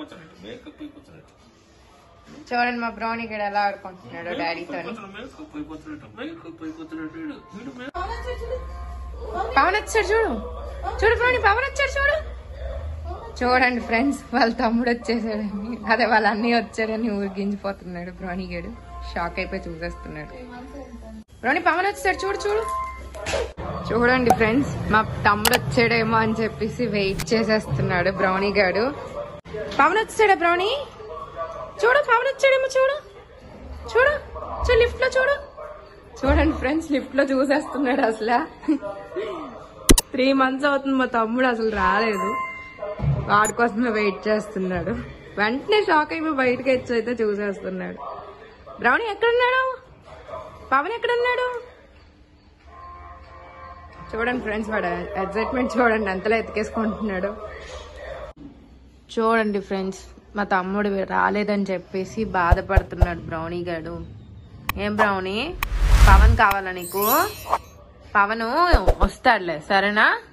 అయిపోతున్నట్టు makeup అయిపోతున్నట్టు చూడండి మా brownie గడు ఎలా ఆడుకుంటున్నాడు డాడీతో మేకప్ అయిపోతున్నట్టు మేకప్ అయిపోతున్నట్టు వీడు. వీడు మేకప్ పవన్ వచ్చాడు చూడు చూడు బ్రౌనీ పవన్ వచ్చాడు చూడు చూడండి ఫ్రెండ్స్ వాళ్ళ తమ్ముడు వచ్చేసాడని అదే వాళ్ళ అన్నీ వచ్చాడని ఊరిగించిపోతున్నాడు బ్రౌనీ గడు షాక్ అయిపోయి చూసేస్తున్నాడు బ్రౌనీ పవన్ వచ్చాడు చూడు చూడు చూడండి ఫ్రెండ్స్ మా తమ్ముడు వచ్చాడేమో అని చెప్పేసి వెయిట్ చేసేస్తున్నాడు బ్రౌనీ గాడు పవన్ వచ్చాడా బ్రౌనీ చూడు పవన్ వచ్చాడేమో చూడు చూడు చూ లిఫ్ట్ లో చూడు చూడండి ఫ్రెండ్స్ లిఫ్ట్ లో చూసేస్తున్నాడు అసలు త్రీ మంత్స్ అవుతుంది మా తమ్ముడు అసలు రాలేదు వాడి కోసమే వెయిట్ చేస్తున్నాడు వెంటనే షాక్ అయిపోయి బయటకి వచ్చి అయితే చూసేస్తున్నాడు బ్రౌనీ ఎక్కడున్నాడు పవన్ ఎక్కడున్నాడు చూడండి ఫ్రెండ్స్ వాడు ఎగ్జైట్మెంట్ చూడండి ఎంతలో ఎతికేసుకుంటున్నాడు చూడండి ఫ్రెండ్స్ మా తమ్ముడు రాలేదని చెప్పేసి బాధపడుతున్నాడు బ్రౌనీ గాడు ఏం బ్రౌనీ పవన్ కావాలా నీకు పవన్ వస్తాడులే సరేనా